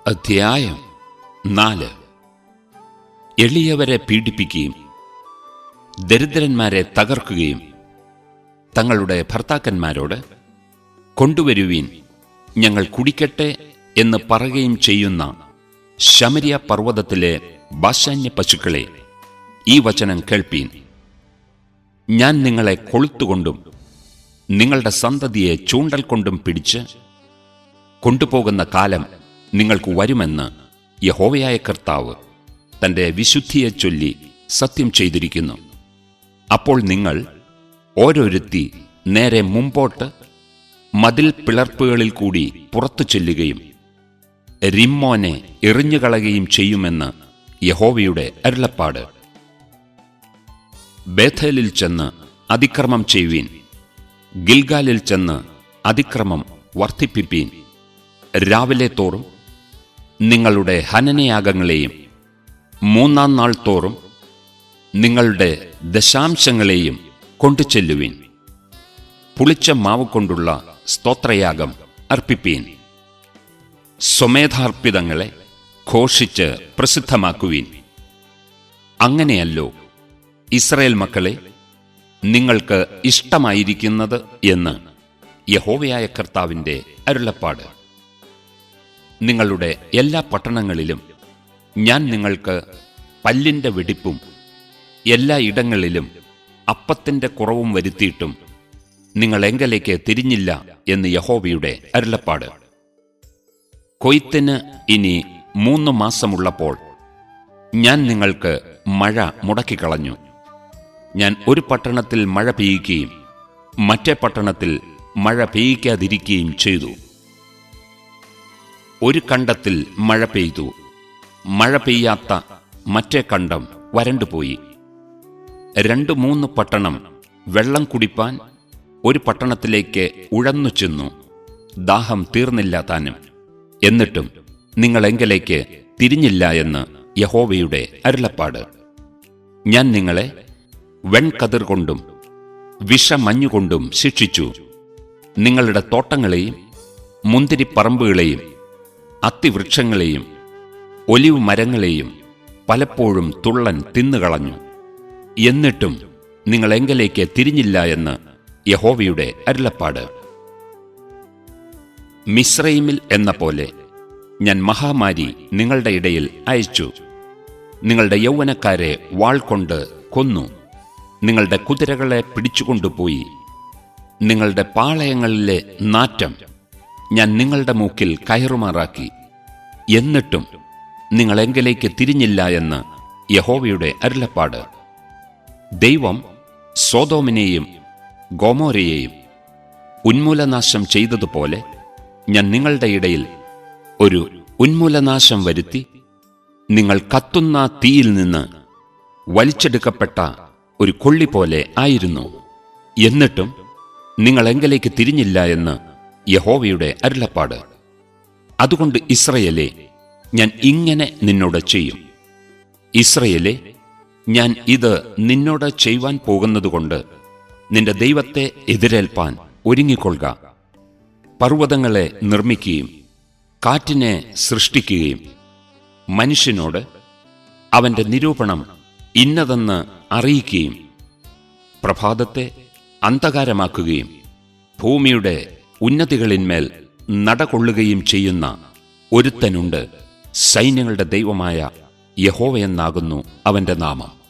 അധ്യായം നാല് എളിയവരെ പീഡിപ്പിക്കുകയും ദരിദ്രന്മാരെ തകർക്കുകയും തങ്ങളുടെ ഭർത്താക്കന്മാരോട് കൊണ്ടുവരുവീൻ ഞങ്ങൾ കുടിക്കട്ടെ എന്ന് പറയുകയും ചെയ്യുന്ന ശമരിയ പർവ്വതത്തിലെ ബാശാന്യ പശുക്കളെ ഈ വചനം കേൾപ്പീൻ ഞാൻ നിങ്ങളെ കൊളുത്തുകൊണ്ടും നിങ്ങളുടെ സന്തതിയെ ചൂണ്ടൽ കൊണ്ടും പിടിച്ച് കൊണ്ടുപോകുന്ന കാലം നിങ്ങൾക്ക് വരുമെന്ന് യഹോവയായ കർത്താവ് തന്റെ വിശുദ്ധിയെ ചൊല്ലി സത്യം ചെയ്തിരിക്കുന്നു അപ്പോൾ നിങ്ങൾ ഓരോരുത്തി നേരെ മുമ്പോട്ട് മതിൽ പിളർപ്പുകളിൽ കൂടി പുറത്തു ചെല്ലുകയും റിമ്മോനെ എറിഞ്ഞുകളയുകയും ചെയ്യുമെന്ന് യഹോവയുടെ അരുളപ്പാട് ബേഥേലിൽ ചെന്ന് അതിക്രമം ചെയ്യുവീൻ ഗിൽഗാലിൽ ചെന്ന് അതിക്രമം വർദ്ധിപ്പിപ്പീൻ രാവിലെ തോറും നിങ്ങളുടെ ഹനനയാഗങ്ങളെയും മൂന്നാം നാൾ തോറും നിങ്ങളുടെ ദശാംശങ്ങളെയും കൊണ്ടുചെല്ലുവീൻ പുളിച്ച മാവ് കൊണ്ടുള്ള സ്തോത്രയാഗം അർപ്പിപ്പീൻ സ്വമേധാർപ്പിതങ്ങളെ ഘോഷിച്ച് പ്രസിദ്ധമാക്കുവീൻ അങ്ങനെയല്ലോ ഇസ്രയേൽ മക്കളെ നിങ്ങൾക്ക് ഇഷ്ടമായിരിക്കുന്നത് എന്ന് യഹോവയായ കർത്താവിന്റെ അരുളപ്പാട് നിങ്ങളുടെ എല്ലാ പട്ടണങ്ങളിലും ഞാൻ നിങ്ങൾക്ക് പല്ലിന്റെ വെടിപ്പും എല്ലാ ഇടങ്ങളിലും അപ്പത്തിന്റെ കുറവും വരുത്തിയിട്ടും നിങ്ങൾ എങ്കലേക്ക് തിരിഞ്ഞില്ല എന്ന് യഹോവയുടെ അരുളപ്പാട് കൊയ്ത്തിന് ഇനി മൂന്ന് മാസമുള്ളപ്പോൾ ഞാൻ നിങ്ങൾക്ക് മഴ മുടക്കിക്കളഞ്ഞു ഞാൻ ഒരു പട്ടണത്തിൽ മഴ പെയ്യുകയും മറ്റേ പട്ടണത്തിൽ മഴ പെയ്യിക്കാതിരിക്കുകയും ചെയ്തു ഒരു കണ്ടത്തിൽ മഴ പെയ്തു മഴ പെയ്യാത്ത മറ്റേ കണ്ടം വരണ്ടുപോയി രണ്ടു മൂന്ന് പട്ടണം വെള്ളം കുടിപ്പാൻ ഒരു പട്ടണത്തിലേക്ക് ഉഴന്നു ചെന്നു ദാഹം തീർന്നില്ല താനും എന്നിട്ടും നിങ്ങൾ എങ്കിലേക്ക് തിരിഞ്ഞില്ല എന്ന് യഹോവയുടെ അരുളപ്പാട് ഞാൻ നിങ്ങളെ വെൺകതിർ കൊണ്ടും വിഷമഞ്ഞുകൊണ്ടും ശിക്ഷിച്ചു നിങ്ങളുടെ തോട്ടങ്ങളെയും മുന്തിരിപ്പറമ്പുകളെയും അത്തിവൃക്ഷങ്ങളെയും ഒലിവ് മരങ്ങളെയും പലപ്പോഴും തുള്ളൻ തിന്നുകളഞ്ഞു എന്നിട്ടും നിങ്ങൾ എങ്കിലേക്ക് തിരിഞ്ഞില്ല എന്ന് യഹോവയുടെ അരുളപ്പാട് മിശ്രൈമിൽ എന്ന പോലെ ഞാൻ മഹാമാരി നിങ്ങളുടെ ഇടയിൽ അയച്ചു നിങ്ങളുടെ യൗവനക്കാരെ വാൾ കൊണ്ട് കൊന്നു നിങ്ങളുടെ കുതിരകളെ പിടിച്ചുകൊണ്ടുപോയി നിങ്ങളുടെ പാളയങ്ങളിലെ നാറ്റം ഞാൻ നിങ്ങളുടെ മൂക്കിൽ കയറുമാറാക്കി എന്നിട്ടും നിങ്ങൾ എങ്കിലേക്ക് തിരിഞ്ഞില്ല എന്ന് യഹോവയുടെ അരുളപ്പാട് ദൈവം സോതോമിനെയും ഗോമോരയെയും ഉന്മൂലനാശം ചെയ്തതുപോലെ ഞാൻ നിങ്ങളുടെ ഇടയിൽ ഒരു ഉന്മൂലനാശം വരുത്തി നിങ്ങൾ കത്തുന്ന തീയിൽ നിന്ന് വലിച്ചെടുക്കപ്പെട്ട ഒരു കൊള്ളി പോലെ ആയിരുന്നു എന്നിട്ടും നിങ്ങൾ എങ്കിലേക്ക് തിരിഞ്ഞില്ല എന്ന് യഹോവയുടെ അരുളപ്പാട് അതുകൊണ്ട് ഇസ്രയേലെ ഞാൻ ഇങ്ങനെ നിന്നോട് ചെയ്യും ഇസ്രയേലെ ഞാൻ ഇത് നിന്നോട് ചെയ്യുവാൻ പോകുന്നതുകൊണ്ട് നിന്റെ ദൈവത്തെ എതിരേൽപ്പാൻ ഒരുങ്ങിക്കൊള്ളുക പർവ്വതങ്ങളെ നിർമ്മിക്കുകയും കാറ്റിനെ സൃഷ്ടിക്കുകയും മനുഷ്യനോട് അവന്റെ നിരൂപണം ഇന്നതെന്ന് അറിയിക്കുകയും പ്രഭാതത്തെ അന്ധകാരമാക്കുകയും ഭൂമിയുടെ ഉന്നതികളിന്മേൽ നടകൊള്ളുകയും ചെയ്യുന്ന ഒരുത്തനുണ്ട് സൈന്യങ്ങളുടെ ദൈവമായ യഹോവയെന്നാകുന്നു അവന്റെ നാമം